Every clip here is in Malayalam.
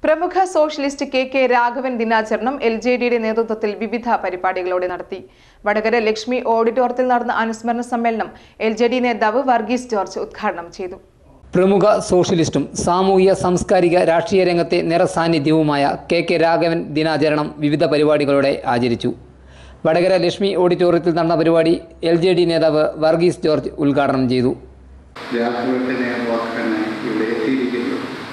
പ്രമുഖ സോഷ്യലിസ്റ്റ് കെ കെ രാഘവൻ ദിനാചരണം എൽ ജെ ഡിയുടെ നേതൃത്വത്തിൽ വിവിധ പരിപാടികളോടെ നടത്തി വടകര ലക്ഷ്മി ഓഡിറ്റോറിയത്തിൽ നടന്ന അനുസ്മരണ സമ്മേളനം എൽ ജെ ഡി നേതാവ് വർഗീസ് ജോർജ് ഉദ്ഘാടനം ചെയ്തു പ്രമുഖ സോഷ്യലിസ്റ്റും സാമൂഹിക സാംസ്കാരിക രാഷ്ട്രീയ രംഗത്തെ നിറസാന്നിധ്യവുമായ കെ കെ രാഘവൻ ദിനാചരണം വിവിധ പരിപാടികളോടെ ആചരിച്ചു വടകര ലക്ഷ്മി ഓഡിറ്റോറിയത്തിൽ നടന്ന പരിപാടി എൽ ജെ ഡി നേതാവ് വർഗീസ് ജോർജ് ഉദ്ഘാടനം ചെയ്തു രാഘവത്തിനെ വാക്കാനായി ഇവിടെ എത്തിയിരിക്കുന്നു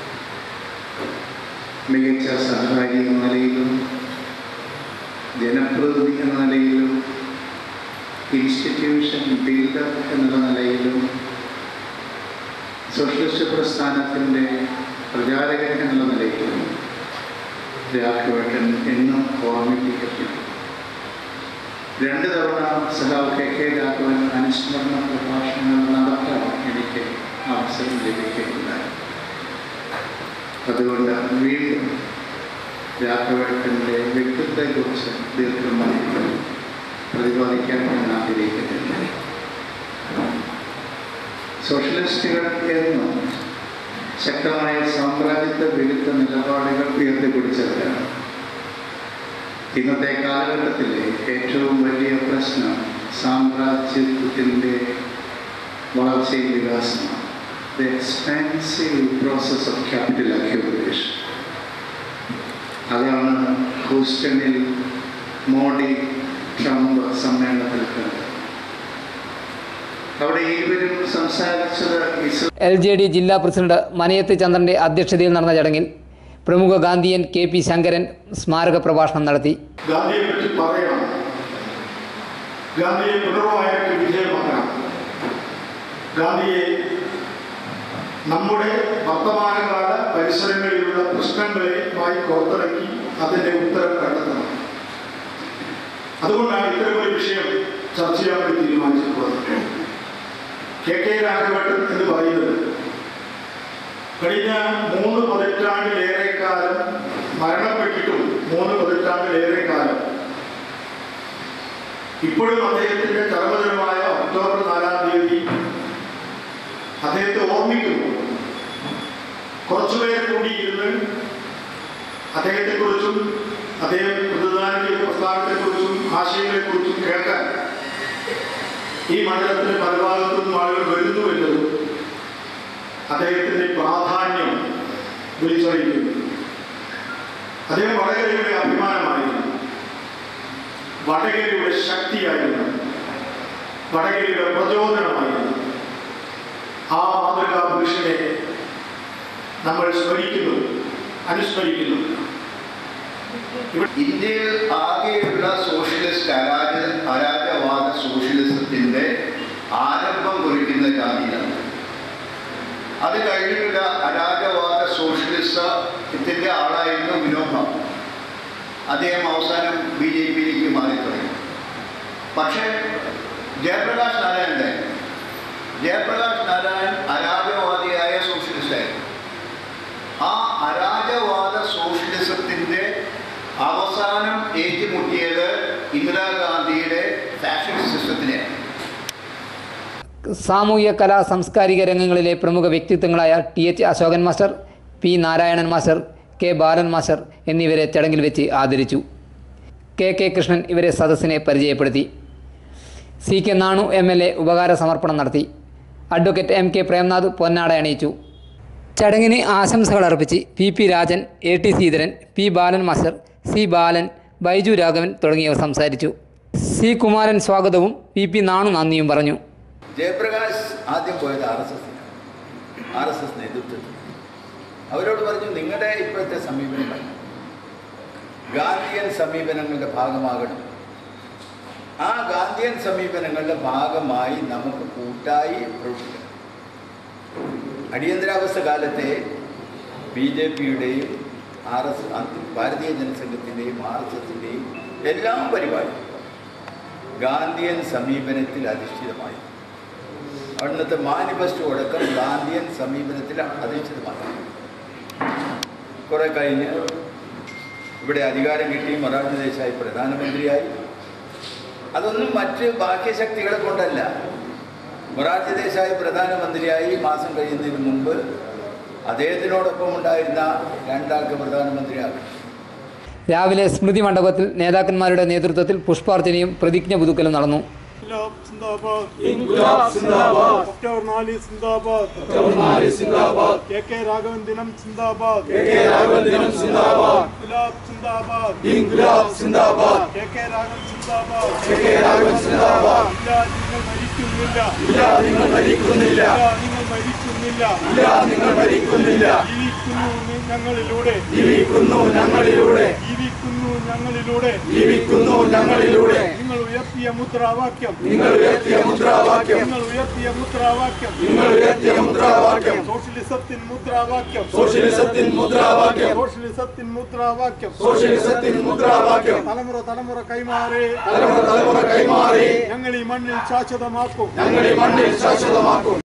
മികച്ച സഹകാരി എന്ന നിലയിലും ജനപ്രതിനിധി എന്ന നിലയിലും ഇൻസ്റ്റിറ്റ്യൂഷൻ ബിൽഡർ എന്നുള്ള നിലയിലും സോഷ്യലിസ്റ്റ് പ്രസ്ഥാനത്തിൻ്റെ പ്രചാരകൻ എന്നുള്ള നിലയിലും രാഘവേട്ടൻ എന്നും ഓർമ്മിപ്പിക്കപ്പെട്ടു രണ്ട് തവണ സഖാവ് കെ കെ രാഘവൻ അനുസ്മരണ പ്രഭാഷണങ്ങൾ നടത്താൻ എനിക്ക് അവസരം ലഭിക്കുകയുണ്ടായി അതുകൊണ്ട് വീണ്ടും രാഘവേട്ടൻ്റെ വ്യക്തിത്വത്തെക്കുറിച്ച് ദീർഘമായി പ്രതിപാദിക്കാൻ ഞാൻ ആഗ്രഹിക്കുന്നില്ല സോഷ്യലിസ്റ്റുകൾ എന്നും ശക്തമായ സാമ്രാജ്യത്വ വിരുദ്ധ നിലപാടുകൾ ഉയർത്തിപ്പിടിച്ചവരാണ് ഇന്നത്തെ കാലഘട്ടത്തിലെ ഏറ്റവും വലിയ പ്രശ്നം സാമ്രാജ്യത്വത്തിൻ്റെ വളർച്ചയും വികാസമാണ് the expensive process of capital accumulation അതാണ് ഹൂസ്റ്റണിൽ മോഡി ട്രംപ് സമ്മേളനത്തിൽ കണ്ടത് അവിടെ ഇരുവരും സംസാരിച്ചത് ഇസ്ലാം എൽ ജെ ഡി ജില്ലാ പ്രസിഡന്റ് മനയത്ത് ചന്ദ്രന്റെ അധ്യക്ഷതയിൽ നടന്ന ചടങ്ങിൽ പ്രമുഖ ഗാന്ധിയൻ കെ പി ശങ്കരൻ സ്മാരക പ്രഭാഷണം നടത്തി ഗാന്ധിയെ പറ്റി പറയണം ഗാന്ധിയെ പുനർവായനയ്ക്ക് വിധേയമാക്കണം ഗാന്ധിയെ നമ്മുടെ വർത്തമാനകാല പരിസരങ്ങളിലുള്ള പ്രശ്നങ്ങളുമായി കോർത്തിറക്കി അതിൻ്റെ ഉത്തരം കണ്ടെത്തണം അതുകൊണ്ടാണ് ഇത്തരമൊരു വിഷയം ചർച്ച ചെയ്യാൻ വേണ്ടി തീരുമാനിച്ചിട്ടുള്ളത് കെ കെ രാഘവട്ടൻ എന്ന് പറയുന്നത് കഴിഞ്ഞ മൂന്ന് പതിറ്റാണ്ടിലേറെ കാലം മരണപ്പെട്ടിട്ടും മൂന്ന് പതിറ്റാണ്ടിലേറെ കാലം ഇപ്പോഴും അദ്ദേഹത്തിന്റെ ചരമദിനമായ ഒക്ടോബർ നാലാം തീയതി അദ്ദേഹത്തെ ഓർമ്മിക്കുന്നു കുറച്ചുപേർ കൂടിയിരുന്ന് അദ്ദേഹത്തെക്കുറിച്ചും അദ്ദേഹം പ്രതിദാനം ചെയ്ത പ്രസ്ഥാനത്തെക്കുറിച്ചും ആശയങ്ങളെക്കുറിച്ചും കേൾക്കാൻ ഈ മണ്ഡലത്തിന് പല ഭാഗത്തു നിന്നും ആളുകൾ വരുന്നു എന്നതും അദ്ദേഹത്തിന്റെ പ്രാധാന്യം വിളിച്ചറിയിക്കുന്നു അദ്ദേഹം വടകരയുടെ അഭിമാനമായിരുന്നു വടകരയുടെ ശക്തിയായിരുന്നു വടകരയുടെ പ്രചോദനമായിരുന്നു ആ മാതൃകാ പുരുഷനെ നമ്മൾ സ്മരിക്കുന്നു അനുസ്മരിക്കുന്നു ഇന്ത്യയിൽ ആകെയുള്ള സോഷ്യലിസ്റ്റ് അരാജ അരാജവാദ സോഷ്യലിസത്തിന്റെ ആരംഭം കുറിക്കുന്ന ഗാന്ധിയാണ് അത് കഴിഞ്ഞിട്ടുള്ള അരാജവാദ സോഷ്യലിസത്തിന്റെ ആളായിരുന്നു വിനോബ അദ്ദേഹം അവസാനം ബി ജെ പിയിലേക്ക് മാറിത്തുടങ്ങി പക്ഷേ ജയപ്രകാശ് നാരായണൻ്റെ ജയപ്രകാശ് നാരായൺ അരാജവാദിയായ സോഷ്യലിസ്റ്റായിരുന്നു ആ അരാജവാദ സോഷ്യലിസത്തിൻ്റെ അവസാനം ഏറ്റുമുട്ടിയത് ഇന്ദിരാഗാന്ധിയുടെ ഫാഷിസ്റ്റ് സിസ്റ്റത്തിനെയാണ് സാമൂഹിക കലാ സാംസ്കാരിക രംഗങ്ങളിലെ പ്രമുഖ വ്യക്തിത്വങ്ങളായ T H Ashokan master P Narayanan master K Balan master എന്നിവരെ ചടങ്ങിൽ വെച്ച് ആദരിച്ചു കെ കെ കൃഷ്ണൻ ഇവരെ സദസ്സിനെ പരിചയപ്പെടുത്തി C K Nanu M L A ഉപകാര സമർപ്പണം നടത്തി അഡ്വക്കേറ്റ് എം കെ പ്രേംനാഥ് പൊന്നാട അണിയിച്ചു ചടങ്ങിന് ആശംസകൾ അർപ്പിച്ച് P P Rajan A T Sreedharan P Balan master C Balan Baiju Raghavan തുടങ്ങിയവർ സംസാരിച്ചു സി കുമാരൻ സ്വാഗതവും പി പി നാണു നന്ദിയും പറഞ്ഞു ജയപ്രകാശ് ആദ്യം പോയത് ആർ എസ് എസിനാണ് ആർ എസ് എസ് നേതൃത്വത്തിൽ അവരോട് പറഞ്ഞു നിങ്ങളുടെ ഇപ്പോഴത്തെ സമീപനങ്ങൾ ഗാന്ധിയൻ സമീപനങ്ങളുടെ ഭാഗമാകണം ആ ഗാന്ധിയൻ സമീപനങ്ങളുടെ ഭാഗമായി നമുക്ക് കൂട്ടായി പ്രവർത്തിക്കണം അടിയന്തരാവസ്ഥ കാലത്തെ ബി ജെ പിയുടെയും ആർ എസ് ഭാരതീയ ജനസംഘത്തിൻ്റെയും ആർ എസ് എസിൻ്റെയും എല്ലാ പരിപാടിയും ഗാന്ധിയൻ സമീപനത്തിൽ അധിഷ്ഠിതമായി അവിടുത്തെ മാനിഫെസ്റ്റോ അടക്കം ഗാന്ധിയൻ സമീപനത്തിൽ അധിഷ്ഠിതമായി കുറെ കഴിഞ്ഞ് ഇവിടെ അധികാരം കിട്ടി മൊറാർജി ദേശായി പ്രധാനമന്ത്രിയായി അതൊന്നും മറ്റ് ബാഹ്യശക്തികളെ കൊണ്ടല്ല മൊറാർജി ദേശായി പ്രധാനമന്ത്രിയായി മാസം കഴിയുന്നതിന് മുമ്പ് അദ്ദേഹത്തിനോടൊപ്പം ഉണ്ടായിരുന്ന രണ്ടാൾക്ക് പ്രധാനമന്ത്രിയാകും രാവിലെ സ്മൃതി മണ്ഡപത്തിൽ നേതാക്കന്മാരുടെ നേതൃത്വത്തിൽ പുഷ്പാർച്ചനയും പ്രതിജ്ഞ പുതുക്കലും നടന്നു ഇൻക്ലാബ് സിന്ദാബാദ് ഇൻക്ലാബ് സിന്ദാബാദ് ഒക്ടോബർ നാല് സിന്ദാബാദ് ഒക്ടോബർ നാല് സിന്ദാബാദ് കെ കെ രാഘവൻ ദിനം സിന്ദാബാദ് കെ കെ രാഘവൻ ദിനം സിന്ദാബാദ് ഇൻക്ലാബ് സിന്ദാബാദ് ഇൻക്ലാബ് സിന്ദാബാദ് കെ കെ രാഘവൻ സിന്ദാബാദ് കെ കെ രാഘവൻ സിന്ദാബാദ് ഇല്ല നിങ്ങൾ മരിക്കുന്നില്ല ഇല്ല നിങ്ങൾ മരിക്കുന്നില്ല ഇല്ല നിങ്ങൾ മരിക്കുന്നില്ല ജീവിക്കുന്നു ഞങ്ങളിലൂടെ ജീവിക്കുന്നു ഞങ്ങളിലൂടെ ജീവിക്കുന്നു ഞങ്ങളിലൂടെ ജീവിക്കുന്നു ഞങ്ങളിലൂടെ നിങ്ങൾ ഉയർത്തിയ മുദ്രാവാക്യം നിങ്ങൾ ഉയർത്തിയ മുദ്രാവാക്യം നിങ്ങൾ ഉയർത്തിയ മുദ്രാവാക്യം നിങ്ങൾ ഉയർത്തിയ മുദ്രാവാക്യം സോഷ്യലിസത്തിൻ മുദ്രാവാക്യം സോഷ്യലിസത്തിൻ മുദ്രാവാക്യം സോഷ്യലിസത്തിൻ മുദ്രാവാക്യം സോഷ്യലിസത്തിൻ മുദ്രാവാക്യം തലമുറ തലമുറ കൈമാറി തലമുറ തലമുറ കൈമാറി ഞങ്ങൾ ഈ മണ്ണിൽ ശാശ്വതമാക്കും ഞങ്ങൾ ഈ മണ്ണിൽ ശാശ്വതമാക്കും